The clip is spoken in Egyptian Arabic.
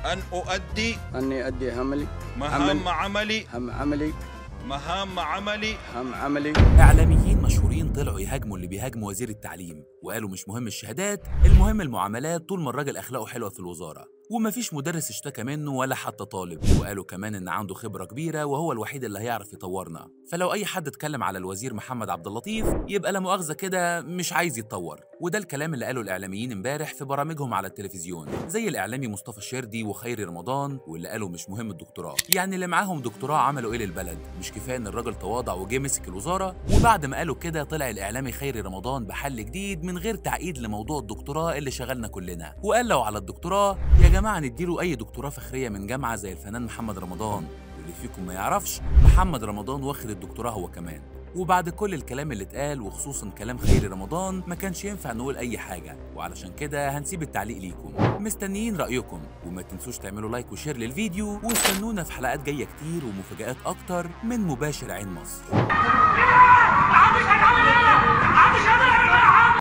أن أؤدي أني أدي عملي مهام عملي هم عملي مهام عملي هم عملي إعلاميين مشهورين طلعوا يهاجموا اللي بيهاجموا وزير التعليم وقالوا مش مهم الشهادات المهم المعاملات طول ما الراجل أخلاقه حلوة في الوزارة ومفيش مدرس اشتكى منه ولا حتى طالب وقالوا كمان ان عنده خبره كبيره وهو الوحيد اللي هيعرف يطورنا فلو اي حد اتكلم على الوزير محمد عبد اللطيف يبقى لا مؤاخذه كده مش عايز يتطور وده الكلام اللي قاله الاعلاميين امبارح في برامجهم على التلفزيون زي الاعلامي مصطفى الشردي وخيري رمضان واللي قالوا مش مهم الدكتوراه يعني اللي معاهم دكتوراه عملوا ايه للبلد مش كفايه ان الراجل تواضع وجه مسك الوزاره وبعد ما قالوا كده طلع الاعلامي خيري رمضان بحل جديد من غير تعقيد لموضوع الدكتوراه اللي شغلنا كلنا وقال لو على الدكتوراه يا جماعه نديله اي دكتوراه فخريه من جامعه زي الفنان محمد رمضان واللي فيكم ما يعرفش محمد رمضان واخد الدكتوراه هو كمان وبعد كل الكلام اللي اتقال وخصوصا كلام خيري رمضان ما كانش ينفع نقول اي حاجه وعلشان كده هنسيب التعليق ليكم مستنيين رايكم وما تنسوش تعملوا لايك وشير للفيديو واستنونا في حلقات جايه كتير ومفاجآت اكتر من مباشر عين مصر